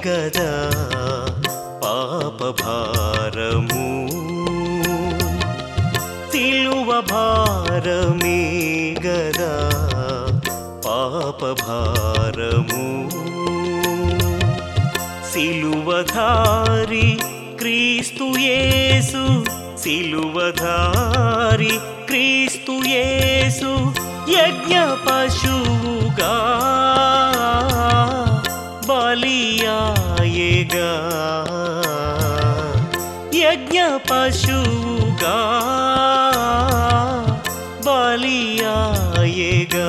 గదా పాప భారము సిలువ భారమే గదా పాప భారము సిలువధారి క్రీస్తు యేసు సిలువధారి క్రీస్తు యేసు యజ్ఞ పశువుగా బలియాయేగా యజ్ఞ పశువుగా బలియాయేగా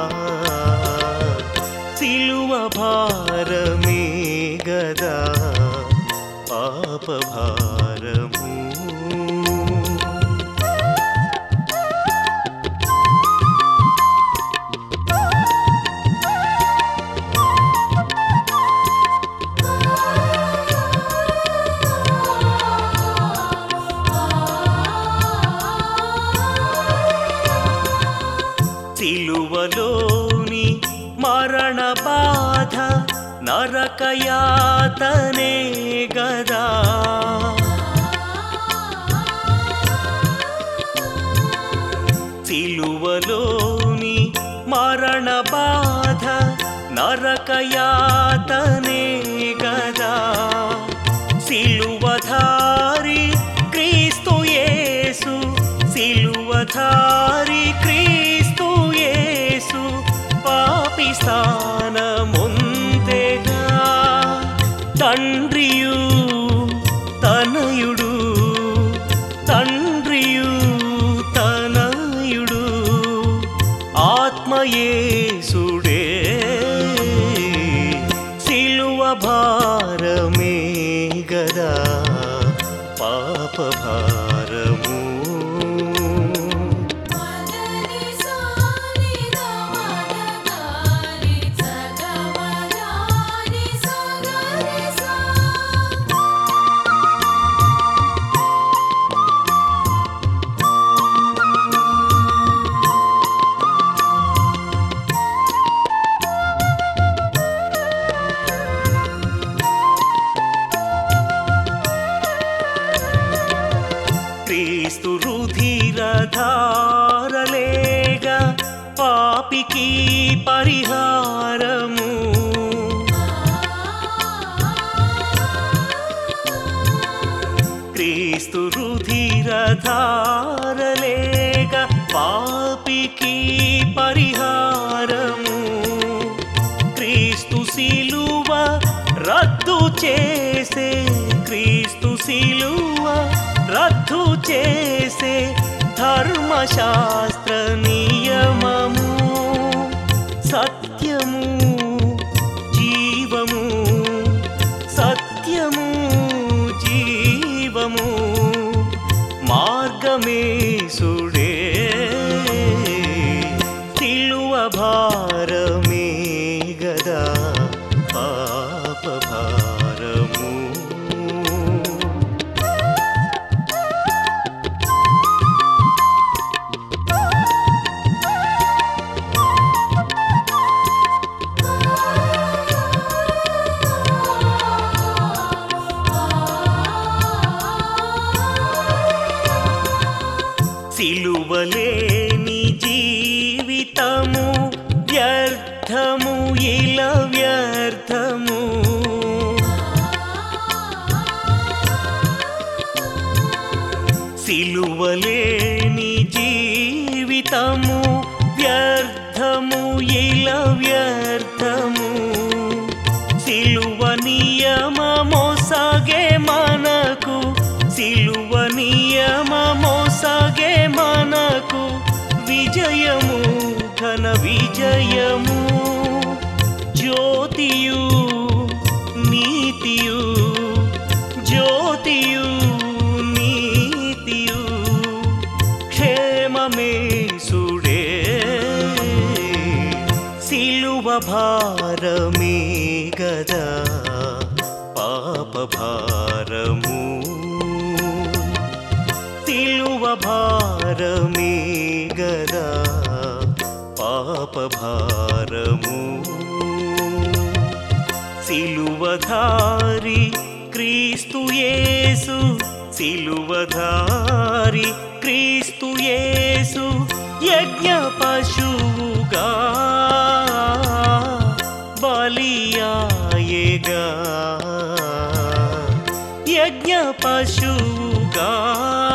సిలువ భారమే గదా పాప భారము సిలువలోని మరణ బాధ నరకయాతనే గదా సిలువలోని మరణ బాధ నరకయాతనే గదా సిలువధారి క్రీస్తు యేసు సిలువధారి క్రీస్తు యేసు పాపి స్థానముందెగా తండ్రియు తనయుడు తండ్రియు తనయుడు ఆత్మయేసుడే సిలువ భారమే గదా పాప భారము మదని సాని రమణగారి సగమయాని సగరి సా క్రీస్తు రుధిరధారలేగా పాపికి పరిహారము క్రీస్తు రుధిరధారలేగా పాపికి పరిహారము క్రీస్తు శిలువ రద్దు చేసే క్రీస్తు శిలువ రద్దు చేసే ధర్మశాస్త్ర నియమము సత్యము జీవము సత్యము జీవము మార్గమే సుడే సిలువ భారమే గదా పాప భారము సిలువలేని జీవితము వ్యర్థము ఇల వ్యర్థము సిలువలేని జీవితము వ్యర్థము ఇల వ్యర్థము సిలువ నియమము సాగే మనకు సిలువ నియమము సాగే మనకు విజయము ఘన విజయము జ్యోతియు నీతియు జ్యోతియు నీతియు క్షేమమే సుడే సిలువ భారమే గదా పాప భారము సిలువ భారమే గదా పాప భారము సిలువధారి క్రీస్తు యేసు సిలువధారి క్రీస్తు యేసు యజ్ఞ పశువుగా బలియాయేగా యజ్ఞ పశువుగా